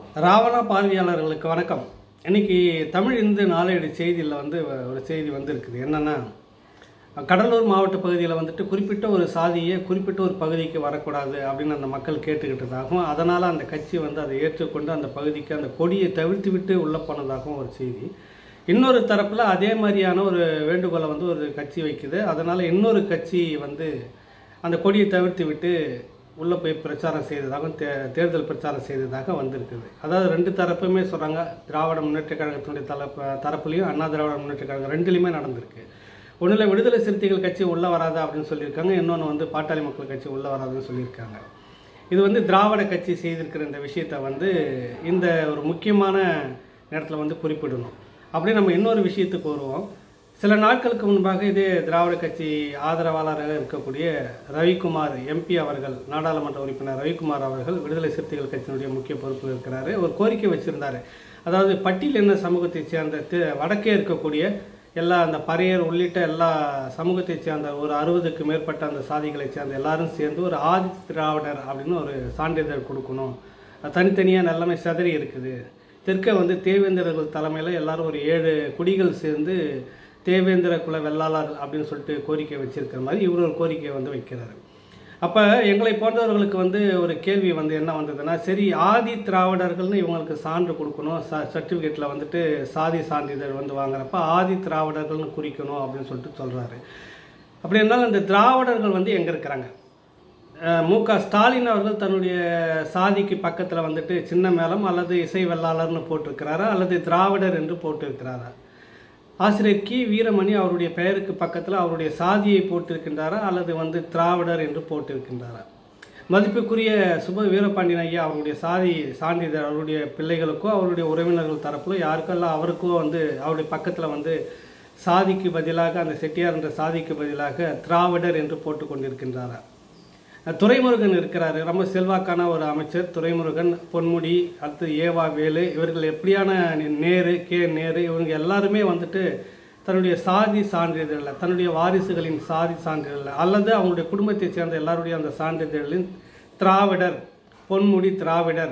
ராவணா பார்வையாளர்களுக்கு வணக்கம் இன்னைக்கு தமிழ் இந்து நாளேடு செய்தியில் வந்து ஒரு செய்தி வந்திருக்குது என்னன்னா கடலூர் மாவட்ட பகுதியில் வந்துட்டு குறிப்பிட்ட ஒரு சாதியை குறிப்பிட்ட ஒரு பகுதிக்கு வரக்கூடாது அப்படின்னு அந்த மக்கள் கேட்டுக்கிட்டதாகவும் அதனால் அந்த கட்சி வந்து அதை ஏற்றுக்கொண்டு அந்த பகுதிக்கு அந்த கொடியை தவிர்த்து விட்டு உள்ளே போனதாகவும் ஒரு செய்தி இன்னொரு தரப்பில் அதே மாதிரியான ஒரு வேண்டுகோளை வந்து ஒரு கட்சி வைக்குது அதனால் இன்னொரு கட்சி வந்து அந்த கொடியை தவிர்த்து விட்டு உள்ளே போய் பிரச்சாரம் செய்ததாகவும் தே தேர்தல் பிரச்சாரம் செய்ததாக வந்திருக்குது அதாவது ரெண்டு தரப்புமே சொல்கிறாங்க திராவிட முன்னேற்ற கழகத்தினுடைய தரப்பு தரப்புலையும் அண்ணா திராவிட முன்னேற்ற கழகம் ரெண்டுலையுமே நடந்திருக்கு ஒன்றில் விடுதலை சிறுத்தைகள் கட்சி உள்ளே வராதா அப்படின்னு சொல்லியிருக்காங்க இன்னொன்று வந்து பாட்டாளி மக்கள் கட்சி உள்ளே வராதுன்னு சொல்லியிருக்காங்க இது வந்து திராவிட கட்சி செய்திருக்கிற இந்த விஷயத்தை வந்து இந்த ஒரு முக்கியமான நேரத்தில் வந்து குறிப்பிடணும் அப்படி நம்ம இன்னொரு விஷயத்துக்கு வருவோம் சில நாட்களுக்கு முன்பாக இதே திராவிட கட்சி ஆதரவாளராக இருக்கக்கூடிய ரவிக்குமார் எம்பி அவர்கள் நாடாளுமன்ற உறுப்பினர் ரவிக்குமார் அவர்கள் விடுதலை சிறுத்தைகள் கட்சியினுடைய முக்கிய பொறுப்பில் இருக்கிறாரு ஒரு கோரிக்கை வச்சிருந்தாரு அதாவது பட்டியலின சமூகத்தைச் சேர்ந்த தி- வடக்கே இருக்கக்கூடிய எல்லா அந்த பறையர் உள்ளிட்ட எல்லா சமூகத்தைச் சேர்ந்த ஒரு அறுபதுக்கு மேற்பட்ட அந்த சாதிகளைச் சேர்ந்த எல்லாரும் சேர்ந்து ஒரு ஆதி திராவிடர் அப்படின்னு ஒரு சான்றிதழ் கொடுக்கணும் அது தனித்தனியாக எல்லாமே சிதறி இருக்குது தெற்கே வந்து தேவேந்திரர்கள் தலைமையில் எல்லாரும் ஒரு ஏழு குடிகள் சேர்ந்து தேவேந்திர குல வெள்ளாளர் அப்படின்னு சொல்லிட்டு கோரிக்கை வச்சிருக்கிற மாதிரி இவர் ஒரு கோரிக்கையை வந்து வைக்கிறாரு அப்போ எங்களை போன்றவர்களுக்கு வந்து ஒரு கேள்வி வந்து என்ன வந்ததுன்னா சரி ஆதி திராவிடர்கள்னு இவங்களுக்கு சான்று கொடுக்கணும் ச சர்டிஃபிகேட்டில் வந்துட்டு சாதி சான்றிதழ் வந்து வாங்குறப்ப ஆதி திராவிடர்கள்னு குறிக்கணும் அப்படின்னு சொல்லிட்டு சொல்கிறாரு அப்படி இருந்தாலும் இந்த திராவிடர்கள் வந்து எங்கே இருக்கிறாங்க அஹ் மு க ஸ்டாலின் அவர்கள் தன்னுடைய சாதிக்கு பக்கத்தில் வந்துட்டு சின்ன மேளம் அல்லது இசை வெள்ளாளர்னு போட்டிருக்கிறாரா அல்லது திராவிடர் என்று போட்டிருக்கிறாரா ஆசிரியர் கி வீரமணி அவருடைய பெயருக்கு பக்கத்தில் அவருடைய சாதியை போட்டிருக்கின்றாரா அல்லது வந்து திராவிடர் என்று போட்டிருக்கின்றாரா மதிப்புக்குரிய சுப வீரபாண்டியன் ஐயா அவருடைய சாதி சான்றிதழ் அவருடைய பிள்ளைகளுக்கோ அவருடைய உறவினர்கள் தரப்புல யாருக்கெல்லாம் அவருக்கோ வந்து அவருடைய பக்கத்தில் வந்து சாதிக்கு பதிலாக அந்த செட்டியார் என்ற சாதிக்கு பதிலாக திராவிடர் என்று போட்டு கொண்டிருக்கின்றாரா துரைமுருகன் இருக்கிறாரு ரொம்ப செல்வாக்கான ஒரு அமைச்சர் துரைமுருகன் பொன்முடி அடுத்து ஏவா வேலு இவர்கள் எப்படியான நேரு கே நேரு இவங்க எல்லாருமே வந்துட்டு தன்னுடைய சாதி சான்றிதழில் தன்னுடைய வாரிசுகளின் சாதி சான்றிதழில் அல்லது அவங்களுடைய குடும்பத்தைச் சேர்ந்த எல்லாருடைய அந்த சான்றிதழின் திராவிடர் பொன்முடி திராவிடர்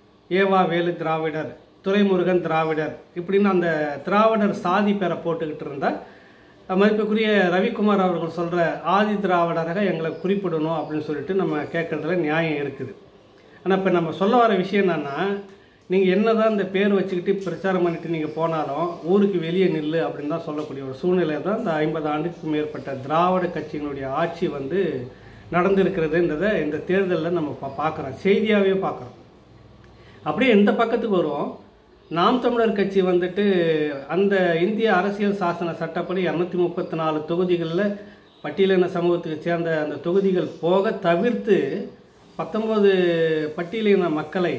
ஏவா வேலு திராவிடர் துரைமுருகன் திராவிடர் இப்படின்னு அந்த திராவிடர் சாதி பேரை போட்டுக்கிட்டு இருந்தால் மதிப்புக்குரிய ரவிக்குமார் அவர்கள் சொல்கிற ஆதி திராவிடராக எங்களை குறிப்பிடணும் அப்படின்னு சொல்லிட்டு நம்ம கேட்குறதுல நியாயம் இருக்குது ஆனால் இப்போ நம்ம சொல்ல வர விஷயம் என்னன்னா நீங்கள் என்னதான் இந்த பேர் வச்சுக்கிட்டு பிரச்சாரம் பண்ணிட்டு நீங்கள் போனாலும் ஊருக்கு வெளியே நில்லு அப்படின்னு தான் சொல்லக்கூடிய ஒரு சூழ்நிலை தான் இந்த ஐம்பது ஆண்டுக்கு மேற்பட்ட திராவிட கட்சியினுடைய ஆட்சி வந்து நடந்திருக்கிறதுன்றதை இந்த தேர்தலில் நம்ம பா பார்க்குறோம் செய்தியாகவே பார்க்குறோம் அப்படியே இந்த பக்கத்துக்கு வருவோம் நாம் தமிழர் கட்சி வந்துட்டு அந்த இந்திய அரசியல் சாசன சட்டப்படி இரநூத்தி முப்பத்தி நாலு தொகுதிகளில் பட்டியலின சமூகத்துக்கு சேர்ந்த அந்த தொகுதிகள் போக தவிர்த்து பத்தொன்பது பட்டியலின மக்களை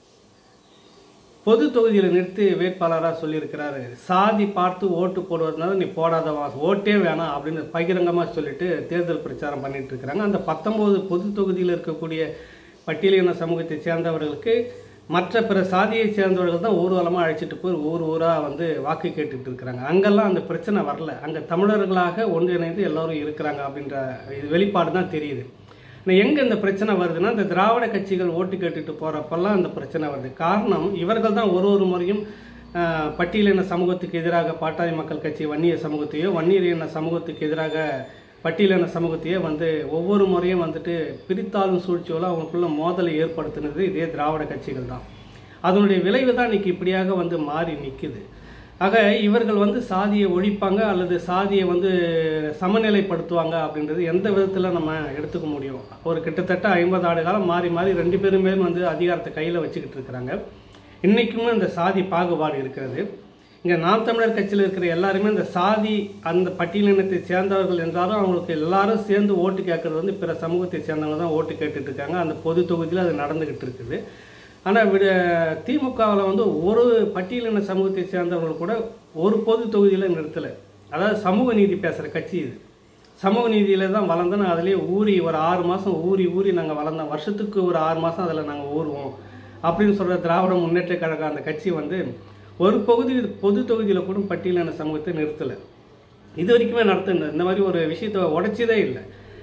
பொது தொகுதியில் நிறுத்தி வேட்பாளராக சொல்லியிருக்கிறாரு சாதி பார்த்து ஓட்டு போடுவதனால நீ போடாதவா ஓட்டே வேணாம் அப்படின்னு பகிரங்கமாக சொல்லிட்டு தேர்தல் பிரச்சாரம் பண்ணிட்டு இருக்கிறாங்க அந்த பத்தொன்பது பொது தொகுதியில் இருக்கக்கூடிய பட்டியலின சமூகத்தை சேர்ந்தவர்களுக்கு மற்ற பிற சாதியை சேர்ந்தவர்கள் தான் ஊர்வலமாக அழைச்சிட்டு போய் ஊர் ஊராக வந்து வாக்கு கேட்டுட்டு இருக்கிறாங்க அங்கெல்லாம் அந்த பிரச்சனை வரல அங்கே தமிழர்களாக ஒன்றிணைந்து எல்லோரும் இருக்கிறாங்க அப்படின்ற இது வெளிப்பாடு தான் தெரியுது ஆனால் எங்கே இந்த பிரச்சனை வருதுன்னா இந்த திராவிட கட்சிகள் ஓட்டு கேட்டுட்டு போகிறப்பெல்லாம் இந்த பிரச்சனை வருது காரணம் இவர்கள் தான் ஒரு ஒரு முறையும் ஆஹ், பட்டியலின சமூகத்துக்கு எதிராக பாட்டாளி மக்கள் கட்சி வன்னிய சமூகத்தையோ வன்னியர் இன சமூகத்துக்கு எதிராக பட்டியலின சமூகத்தையே வந்து ஒவ்வொரு முறையும் வந்துட்டு பிரித்தாளும் சூழ்ச்சியோட அவங்களுக்குள்ள மோதலை ஏற்படுத்தினது இதே திராவிட கட்சிகள் தான் அதனுடைய விளைவு தான் இன்னைக்கு இப்படியாக வந்து மாறி நிற்குது ஆக இவர்கள் வந்து சாதியை ஒழிப்பாங்க அல்லது சாதியை வந்து சமநிலைப்படுத்துவாங்க அப்படின்றது எந்த விதத்தில் நம்ம எடுத்துக்க முடியும் ஒரு கிட்டத்தட்ட ஐம்பது ஆண்டு காலம் மாறி மாறி ரெண்டு பேருமே வந்து அதிகாரத்தை கையில் வச்சுக்கிட்டு இருக்கிறாங்க இன்றைக்குமே அந்த சாதி பாகுபாடு இருக்கிறது இங்கே நாம் தமிழர் கட்சியில் இருக்கிற எல்லாருமே அந்த சாதி அந்த பட்டியலினத்தை சேர்ந்தவர்கள் என்றாலும் அவங்களுக்கு எல்லாரும் சேர்ந்து ஓட்டு கேட்கறது வந்து பிற சமூகத்தை சேர்ந்தவங்க தான் ஓட்டு கேட்டுட்டு இருக்காங்க அந்த பொது தொகுதியில் அது நடந்துக்கிட்டு இருக்குது ஆனால் விட திமுகவில் வந்து ஒரு பட்டியலின சமூகத்தை சேர்ந்தவர்கள் கூட ஒரு பொது தொகுதியில் நிறுத்தலை அதாவது சமூக நீதி பேசுகிற கட்சி இது சமூக நீதியில் தான் வளர்ந்தோம் அதிலே ஊறி ஒரு ஆறு மாதம் ஊறி ஊறி நாங்கள் வளர்ந்தோம் வருஷத்துக்கு ஒரு ஆறு மாதம் அதில் நாங்கள் ஊறுவோம் அப்படின்னு சொல்கிற திராவிட முன்னேற்ற கழகம் அந்த கட்சி வந்து ஒரு பகுதி பொது தொகுதியில் கூட பட்டியலின சமூகத்தை நிறுத்தலை இது வரைக்குமே நடத்துன இந்த மாதிரி ஒரு விஷயத்தை உடைச்சதே இல்லை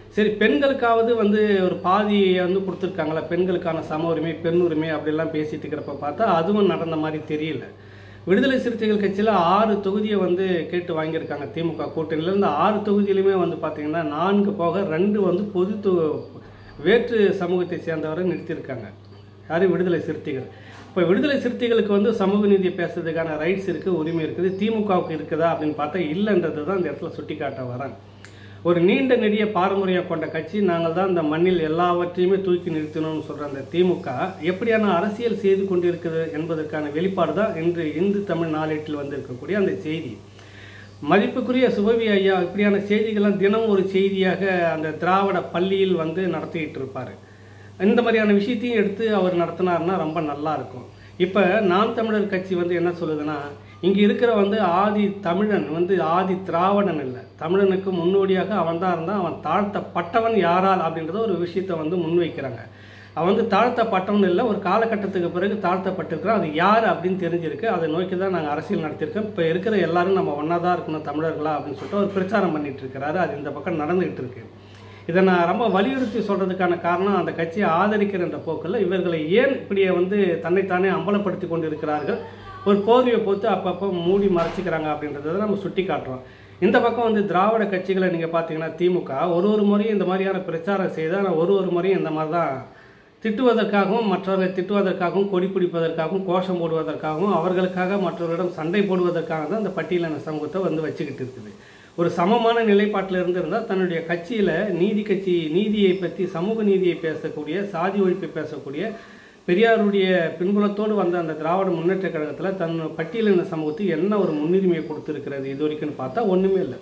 சரி பெண்களுக்காவது வந்து ஒரு பாதியை வந்து கொடுத்துருக்காங்களா பெண்களுக்கான சம உரிமை பெண் உரிமை அப்படிலாம் பேசிட்டு இருக்கிறப்ப பார்த்தா அதுவும் நடந்த மாதிரி தெரியல விடுதலை சிறுத்தைகள் கட்சியில் ஆறு தொகுதியை வந்து கேட்டு வாங்கியிருக்காங்க திமுக கூட்டணியில் இந்த ஆறு தொகுதியிலுமே வந்து பார்த்தீங்கன்னா நான்கு போக ரெண்டு வந்து பொது தொ- வேற்று சமூகத்தை சேர்ந்தவரை நிறுத்தியிருக்காங்க யாரு விடுதலை சிறுத்தைகள் இப்போ விடுதலை சிறுத்தைகளுக்கு வந்து சமூக நீதி பேசுறதுக்கான ரைட்ஸ் இருக்குது உரிமை இருக்குது திமுகவுக்கு இருக்குதா அப்படின்னு பார்த்தா இல்லைன்றது தான் இந்த இடத்துல சுட்டி காட்ட வரேன் ஒரு நீண்ட நெடிய பாரம்பரியம் கொண்ட கட்சி நாங்கள் தான் இந்த மண்ணில் எல்லாவற்றையுமே தூக்கி நிறுத்தணும்னு சொல்கிற அந்த திமுக எப்படியான அரசியல் செய்து கொண்டிருக்குது என்பதற்கான வெளிப்பாடு தான் இன்று இந்து தமிழ் நாளேட்டில் வந்திருக்கக்கூடிய அந்த செய்தி மதிப்புக்குரிய சுபவி ஐயா இப்படியான செய்திகள்லாம் தினம் ஒரு செய்தியாக அந்த திராவிட பள்ளியில் வந்து நடத்திக்கிட்டு இருப்பார் இந்த மாதிரியான விஷயத்தையும் எடுத்து அவர் நடத்தினாருன்னா ரொம்ப நல்லா இருக்கும் இப்போ நாம் தமிழர் கட்சி வந்து என்ன சொல்லுதுன்னா இங்கே இருக்கிற வந்து ஆதி தமிழன் வந்து ஆதி திராவிடன் இல்லை தமிழனுக்கு முன்னோடியாக அவன் தான் இருந்தான் அவன் தாழ்த்தப்பட்டவன் யாரால் அப்படின்றத ஒரு விஷயத்தை வந்து முன்வைக்கிறாங்க அவன் வந்து தாழ்த்தப்பட்டவன் இல்லை ஒரு காலகட்டத்துக்கு பிறகு தாழ்த்தப்பட்டிருக்கிறான் அது யார் அப்படின்னு தெரிஞ்சிருக்கு அதை நோக்கி தான் நாங்கள் அரசியல் நடத்தியிருக்கோம் இப்போ இருக்கிற எல்லாரும் நம்ம ஒன்றா தான் இருக்கணும் தமிழர்களா அப்படின்னு சொல்லிட்டு ஒரு பிரச்சாரம் பண்ணிட்டு இருக்கிறாரு அது இந்த பக்கம் நடந்துகிட்டு இருக்கு இதை நான் ரொம்ப வலியுறுத்தி சொல்றதுக்கான காரணம் அந்த கட்சியை ஆதரிக்கிற என்ற போக்கில் இவர்களை ஏன் இப்படியே வந்து தன்னைத்தானே அம்பலப்படுத்தி கொண்டு இருக்கிறார்கள் ஒரு போர்வையை போட்டு அப்பப்போ மூடி மறைச்சிக்கிறாங்க அப்படின்றத நம்ம சுட்டி காட்டுறோம் இந்த பக்கம் வந்து திராவிட கட்சிகளை நீங்கள் பார்த்தீங்கன்னா திமுக ஒரு ஒரு முறையும் இந்த மாதிரியான பிரச்சாரம் செய்தால் ஒரு ஒரு முறையும் இந்த மாதிரி தான் திட்டுவதற்காகவும் மற்றவர்களை திட்டுவதற்காகவும் கொடி பிடிப்பதற்காகவும் கோஷம் போடுவதற்காகவும் அவர்களுக்காக மற்றவர்களிடம் சண்டை போடுவதற்காக தான் இந்த பட்டியலின சமூகத்தை வந்து வச்சுக்கிட்டு இருக்குது ஒரு சமமான நிலைப்பாட்டில் இருந்திருந்தால் தன்னுடைய கட்சியில் நீதி கட்சி நீதியை பற்றி சமூக நீதியை பேசக்கூடிய சாதி ஒழிப்பை பேசக்கூடிய பெரியாருடைய பின்புலத்தோடு வந்த அந்த திராவிட முன்னேற்ற கழகத்தில் தன் பட்டியலின சமூகத்துக்கு என்ன ஒரு முன்னுரிமையை கொடுத்துருக்கிறது இது வரைக்கும்னு பார்த்தா ஒன்றுமே இல்லை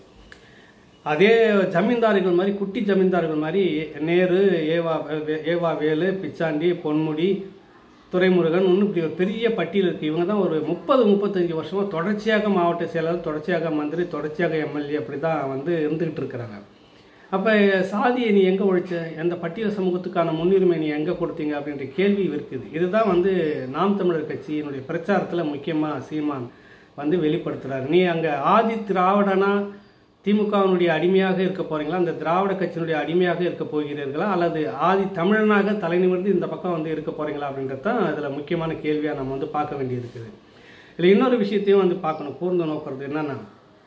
அதே ஜமீன்தார்கள் மாதிரி குட்டி ஜமீன்தார்கள் மாதிரி நேரு ஏவா வே- ஏவா வேலு பிச்சாண்டி பொன்முடி துரைமுருகன் இன்னும் இப்படி ஒரு பெரிய பட்டியல் இருக்குது இவங்க தான் ஒரு முப்பது முப்பத்தஞ்சு வருஷமாக தொடர்ச்சியாக மாவட்ட செயலாளர் தொடர்ச்சியாக மந்திரி தொடர்ச்சியாக எம்எல்ஏ அப்படி தான் வந்து இருந்துகிட்டு இருக்கிறாங்க அப்போ சாதியை நீ எங்கே ஒழிச்ச எந்த பட்டியல் சமூகத்துக்கான முன்னுரிமை நீ எங்கே கொடுத்தீங்க அப்படின்ற கேள்வி இருக்குது இதுதான் வந்து நாம் தமிழர் கட்சியினுடைய பிரச்சாரத்தில் முக்கியமாக சீமான் வந்து வெளிப்படுத்துறாரு நீ அங்கே ஆதி திராவிடனா திமுகவினுடைய அடிமையாக இருக்க போறீங்களா அந்த திராவிட கட்சியினுடைய அடிமையாக இருக்க போகிறீர்களா அல்லது ஆதி தமிழனாக தலை நிமிர்ந்து இந்த பக்கம் வந்து இருக்க போறீங்களா அப்படின்றது தான் அதில் முக்கியமான கேள்வியாக நம்ம வந்து பார்க்க வேண்டியது இருக்குது இதில் இன்னொரு விஷயத்தையும் வந்து பார்க்கணும் கூர்ந்து நோக்கிறது என்னன்னா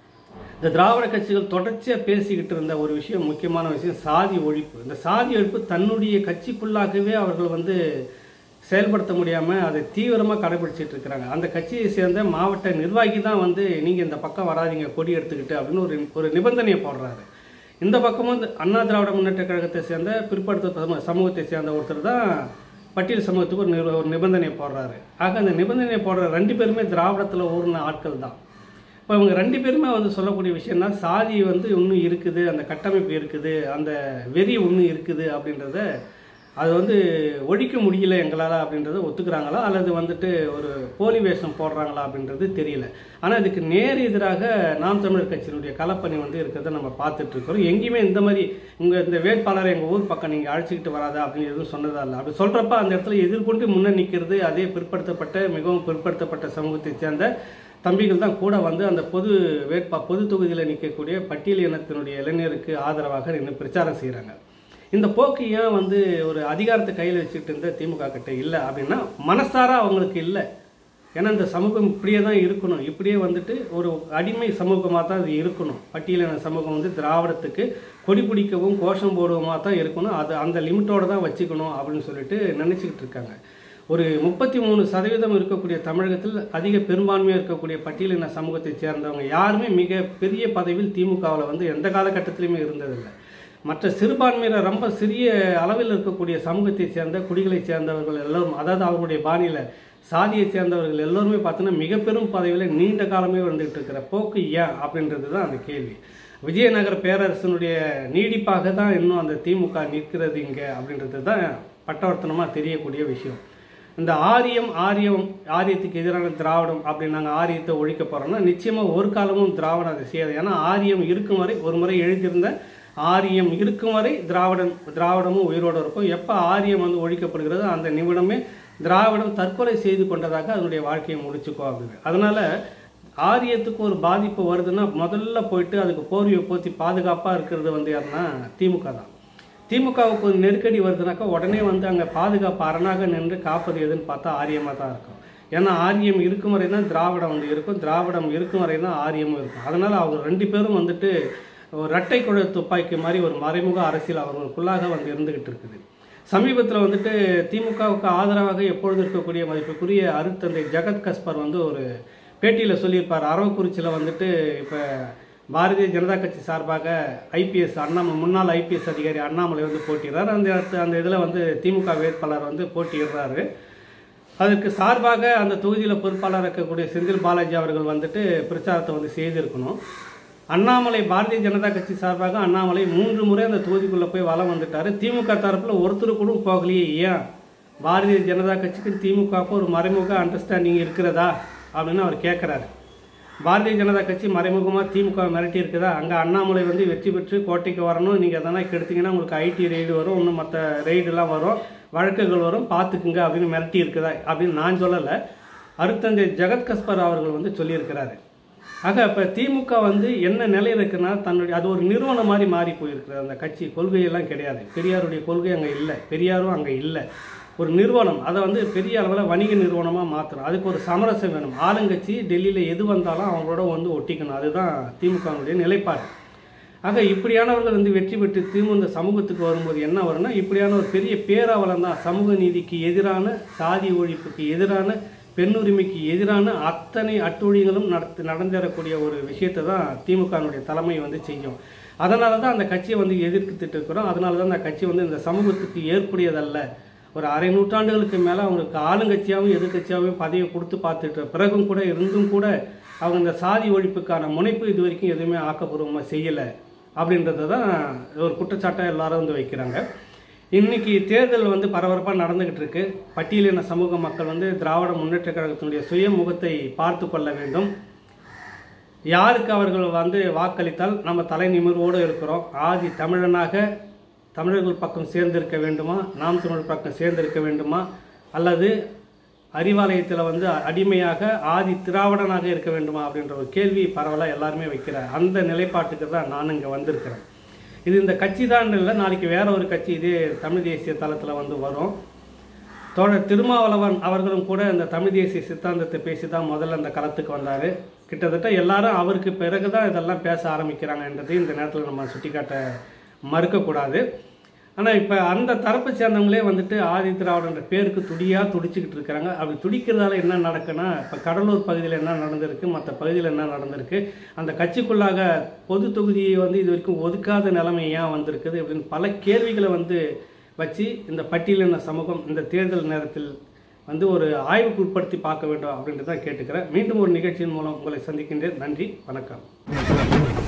இந்த திராவிட கட்சிகள் தொடர்ச்சியாக பேசிக்கிட்டு இருந்த ஒரு விஷயம் முக்கியமான விஷயம் சாதி ஒழிப்பு இந்த சாதி ஒழிப்பு தன்னுடைய கட்சிக்குள்ளாகவே அவர்கள் வந்து செயல்படுத்த முடியாமல் அதை தீவிரமாக கடைபிடிச்சிட்டு இருக்கிறாங்க அந்த கட்சியை சேர்ந்த மாவட்ட நிர்வாகி தான் வந்து நீங்கள் இந்த பக்கம் வராதீங்க கொடி எடுத்துக்கிட்டு அப்படின்னு ஒரு ஒரு நிபந்தனையை போடுறாரு இந்த பக்கமும் இந்த அண்ணா திராவிட முன்னேற்ற கழகத்தை சேர்ந்த பிற்படுத்த சமூ- சமூகத்தை சேர்ந்த ஒருத்தர் தான் பட்டியல் சமூகத்துக்கு ஒரு நிர்- ஒரு நிபந்தனை போடுறாரு ஆக அந்த நிபந்தனை போடுற ரெண்டு பேருமே திராவிடத்தில் ஊர்ன ஆட்கள் தான் இப்போ இவங்க ரெண்டு பேருமே வந்து சொல்லக்கூடிய விஷயம்னா சாதி வந்து இன்னும் இருக்குது அந்த கட்டமைப்பு இருக்குது அந்த வெறி இன்னும் இருக்குது அப்படின்றத அது வந்து ஒழிக்க முடியல எங்களால் அப்படின்றத ஒத்துக்கிறாங்களா அல்லது வந்துட்டு ஒரு போலி வேஷம் போடுறாங்களா அப்படின்றது தெரியல ஆனால் இதுக்கு நேர் எதிராக நாம் தமிழர் கட்சியினுடைய களப்பணி வந்து இருக்கிறத நம்ம பார்த்துட்டு இருக்கிறோம் எங்கேயுமே இந்த மாதிரி உங்கள் இந்த வேட்பாளரை எங்கள் ஊர் பக்கம் நீங்கள் அழைச்சிக்கிட்டு வராதா அப்படின்னு எதுவும் சொன்னதா இல்லை அப்படி சொல்கிறப்ப அந்த இடத்துல எதிர்கொண்டு முன்னே நிற்கிறது அதே பிற்படுத்தப்பட்ட மிகவும் பிற்படுத்தப்பட்ட சமூகத்தை சேர்ந்த தம்பிகள் தான் கூட வந்து அந்த பொது வேட்பா பொது தொகுதியில் நிற்கக்கூடிய பட்டியல் இனத்தினுடைய இளைஞருக்கு ஆதரவாக நின்று பிரச்சாரம் செய்கிறாங்க இந்த போக்கு ஏன் வந்து ஒரு அதிகாரத்தை கையில் வச்சுக்கிட்டு இருந்த திமுக கிட்ட இல்லை அப்படின்னா மனசாரா அவங்களுக்கு இல்லை ஏன்னா இந்த சமூகம் இப்படியே தான் இருக்கணும் இப்படியே வந்துட்டு ஒரு அடிமை சமூகமாக தான் இது இருக்கணும் பட்டியலின சமூகம் வந்து திராவிடத்துக்கு கொடி பிடிக்கவும் கோஷம் போடுவமாக தான் இருக்கணும் அது அந்த லிமிட்டோட தான் வச்சுக்கணும் அப்படின்னு சொல்லிட்டு நினச்சிக்கிட்டு இருக்காங்க ஒரு முப்பத்தி மூணு சதவீதம் இருக்கக்கூடிய தமிழகத்தில் அதிக பெரும்பான்மையாக இருக்கக்கூடிய பட்டியலின சமூகத்தை சேர்ந்தவங்க யாருமே மிக பெரிய பதவியில் திமுகவில் வந்து எந்த காலகட்டத்திலையுமே இருந்ததில்லை மற்ற சிறுபான்மையினர் ரொம்ப சிறிய அளவில் இருக்கக்கூடிய சமூகத்தை சேர்ந்த குடிகளை சேர்ந்தவர்கள் எல்லோரும் அதாவது அவர்களுடைய பாணியில் சாதியை சேர்ந்தவர்கள் எல்லோருமே பார்த்தீங்கன்னா மிக பெரும் பதவியில் நீண்ட காலமே வந்துகிட்டு இருக்கிற போக்கு ஏன் அப்படின்றது தான் அந்த கேள்வி விஜயநகர பேரரசனுடைய நீடிப்பாக தான் இன்னும் அந்த திமுக நிற்கிறது இங்கே அப்படின்றது தான் பட்டவர்த்தனமாக தெரியக்கூடிய விஷயம் இந்த ஆரியம் ஆரியம் ஆரியத்துக்கு எதிரான திராவிடம் அப்படின்னு நாங்கள் ஆரியத்தை ஒழிக்க போகிறோம்னா நிச்சயமாக ஒரு காலமும் திராவிடம் அதை செய்யாது ஏன்னா ஆரியம் இருக்கும் வரை ஒரு முறை எழுதியிருந்த ஆரியம் இருக்கும் வரை திராவிடம் திராவிடமும் உயிரோடு இருக்கும் எப்போ ஆரியம் வந்து ஒழிக்கப்படுகிறதோ அந்த நிமிடமே திராவிடம் தற்கொலை செய்து கொண்டதாக அதனுடைய வாழ்க்கையை முடிச்சுக்கோ அப்படின்னு அதனால ஆரியத்துக்கு ஒரு பாதிப்பு வருதுன்னா முதல்ல போயிட்டு அதுக்கு போர்வையை போத்தி பாதுகாப்பாக இருக்கிறது வந்து யாருன்னா திமுக தான் திமுகவுக்கு ஒரு நெருக்கடி வருதுனாக்கா உடனே வந்து அங்கே பாதுகாப்பு அரணாக நின்று காப்பது எதுன்னு பார்த்தா ஆரியமாக தான் இருக்கும் ஏன்னா ஆரியம் இருக்கும் வரை தான் திராவிடம் வந்து இருக்கும் திராவிடம் இருக்கும் வரை தான் ஆரியமும் இருக்கும் அதனால் அவங்க ரெண்டு பேரும் வந்துட்டு ஒரு இரட்டை குழல் துப்பாக்கி மாதிரி ஒரு மறைமுக அரசியல் அவர்களுக்குள்ளாக வந்து இருந்துகிட்டு இருக்குது சமீபத்தில் வந்துட்டு திமுகவுக்கு ஆதரவாக எப்பொழுது இருக்கக்கூடிய மதிப்புக்குரிய அருட்தந்தை ஜெகத் கஸ்பர் வந்து ஒரு பேட்டியில் சொல்லியிருப்பார் அரவக்குறிச்சியில் வந்துட்டு இப்போ பாரதிய ஜனதா கட்சி சார்பாக ஐபிஎஸ் அண்ணாமலை முன்னாள் ஐபிஎஸ் அதிகாரி அண்ணாமலை வந்து போட்டியிடுறார் அந்த இடத்து- அந்த இதில் வந்து திமுக வேட்பாளர் வந்து போட்டியிடுறாரு அதற்கு சார்பாக அந்த தொகுதியில் பொறுப்பாளர் இருக்கக்கூடிய செந்தில் பாலாஜி அவர்கள் வந்துட்டு பிரச்சாரத்தை வந்து செய்திருக்கணும் அண்ணாமலை பாரதிய ஜனதா கட்சி சார்பாக அண்ணாமலை மூன்று முறை அந்த தொகுதிக்குள்ளே போய் வலம் வந்துட்டாரு திமுக தரப்பில் ஒருத்தர் கூட போகலையே ஏன் பாரதிய ஜனதா கட்சிக்கு திமுகவுக்கு ஒரு மறைமுக அண்டர்ஸ்டாண்டிங் இருக்கிறதா அப்படின்னு அவர் கேட்குறாரு பாரதிய ஜனதா கட்சி மறைமுகமாக திமுக மிரட்டி இருக்குதா அங்கே அண்ணாமலை வந்து வெற்றி பெற்று கோட்டைக்கு வரணும் நீங்கள் எதனா கெடுத்தீங்கன்னா உங்களுக்கு ஐடி ரெய்டு வரும் இன்னும் மற்ற ரெய்டுலாம் வரும் வழக்குகள் வரும் பார்த்துக்குங்க அப்படின்னு மிரட்டி இருக்குதா அப்படின்னு நான் சொல்லலை அருத்தந்தை ஜெகத் கஸ்பர் அவர்கள் வந்து சொல்லியிருக்கிறாரு ஆக இப்போ திமுக வந்து என்ன நிலையில் இருக்குன்னா தன்னுடைய அது ஒரு நிறுவனம் மாதிரி மாறி போயிருக்கிறது அந்த கட்சி கொள்கையெல்லாம் கிடையாது பெரியாருடைய கொள்கை அங்கே இல்லை பெரியாரும் அங்கே இல்லை ஒரு நிறுவனம் அதை வந்து பெரிய அளவில் வணிக நிறுவனமாக மாற்றணும் அதுக்கு ஒரு சமரசம் வேணும் ஆளுங்கட்சி டெல்லியில் எது வந்தாலும் அவங்களோட வந்து ஒட்டிக்கணும் அதுதான் திமுகவுடைய நிலைப்பாடு ஆக இப்படியானவர்கள் வந்து வெற்றி பெற்று திரும்ப இந்த சமூகத்துக்கு வரும்போது என்ன வரும்னா இப்படியான ஒரு பெரிய பேராவலம் தான் சமூக நீதிக்கு எதிரான சாதி ஒழிப்புக்கு எதிரான பெண்ணுரிமைக்கு எதிரான அத்தனை அட்டூழியங்களும் நடத்து நடந்தேறக்கூடிய ஒரு விஷயத்தை தான் திமுகனுடைய தலைமை வந்து செய்யும் அதனால தான் அந்த கட்சியை வந்து எதிர்த்துட்டு இருக்கிறோம் அதனால தான் அந்த கட்சி வந்து இந்த சமூகத்துக்கு ஏற்புடையதல்ல ஒரு அரை நூற்றாண்டுகளுக்கு மேலே அவங்களுக்கு ஆளுங்கட்சியாகவும் எதிர்கட்சியாகவும் பதவி கொடுத்து பார்த்துட்டு பிறகும் கூட இருந்தும் கூட அவங்க இந்த சாதி ஒழிப்புக்கான முனைப்பு இது வரைக்கும் எதுவுமே ஆக்கப்பூர்வமாக செய்யலை அப்படின்றத தான் ஒரு குற்றச்சாட்டாக எல்லாரும் வந்து வைக்கிறாங்க இன்னைக்கு தேர்தல் வந்து பரபரப்பாக நடந்துகிட்டு இருக்கு பட்டியலின சமூக மக்கள் வந்து திராவிட முன்னேற்ற கழகத்தினுடைய சுயமுகத்தை பார்த்து கொள்ள வேண்டும் யாருக்கு அவர்கள் வந்து வாக்களித்தால் நம்ம தலை நிமிர்வோடு இருக்கிறோம் ஆதி தமிழனாக தமிழர்கள் பக்கம் சேர்ந்திருக்க வேண்டுமா நாம் தமிழர் பக்கம் சேர்ந்திருக்க வேண்டுமா அல்லது அறிவாலயத்தில் வந்து அடிமையாக ஆதி திராவிடனாக இருக்க வேண்டுமா அப்படின்ற ஒரு கேள்வி பரவலாக எல்லாருமே வைக்கிறார் அந்த நிலைப்பாட்டுக்கு தான் நான் இங்கே வந்திருக்கிறேன் இது இந்த கட்சி தான் இல்லை நாளைக்கு வேற ஒரு கட்சி இதே தமிழ் தேசிய தளத்தில் வந்து வரும் தோழர் திருமாவளவன் அவர்களும் கூட இந்த தமிழ் தேசிய சித்தாந்தத்தை பேசி தான் முதல்ல அந்த களத்துக்கு வந்தார் கிட்டத்தட்ட எல்லாரும் அவருக்கு பிறகு தான் இதெல்லாம் பேச ஆரம்பிக்கிறாங்கன்றதையும் இந்த நேரத்தில் நம்ம சுட்டிக்காட்ட மறுக்கக்கூடாது ஆனால் இப்போ அந்த தரப்பை சேர்ந்தவங்களே வந்துட்டு ஆதி திராவிடன்ற பேருக்கு துடியாக துடிச்சுக்கிட்டு இருக்கிறாங்க அப்படி துடிக்கிறதால என்ன நடக்குன்னா இப்போ கடலூர் பகுதியில் என்ன நடந்திருக்கு மற்ற பகுதியில் என்ன நடந்திருக்கு அந்த கட்சிக்குள்ளாக பொது தொகுதியை வந்து இது வரைக்கும் ஒதுக்காத நிலைமை ஏன் வந்திருக்குது அப்படின்னு பல கேள்விகளை வந்து வச்சு இந்த பட்டியலின சமூகம் இந்த தேர்தல் நேரத்தில் வந்து ஒரு ஆய்வுக்கு உட்படுத்தி பார்க்க வேண்டும் அப்படின்ட்டு தான் கேட்டுக்கிறேன் மீண்டும் ஒரு நிகழ்ச்சியின் மூலம் உங்களை சந்திக்கின்றேன் நன்றி வணக்கம்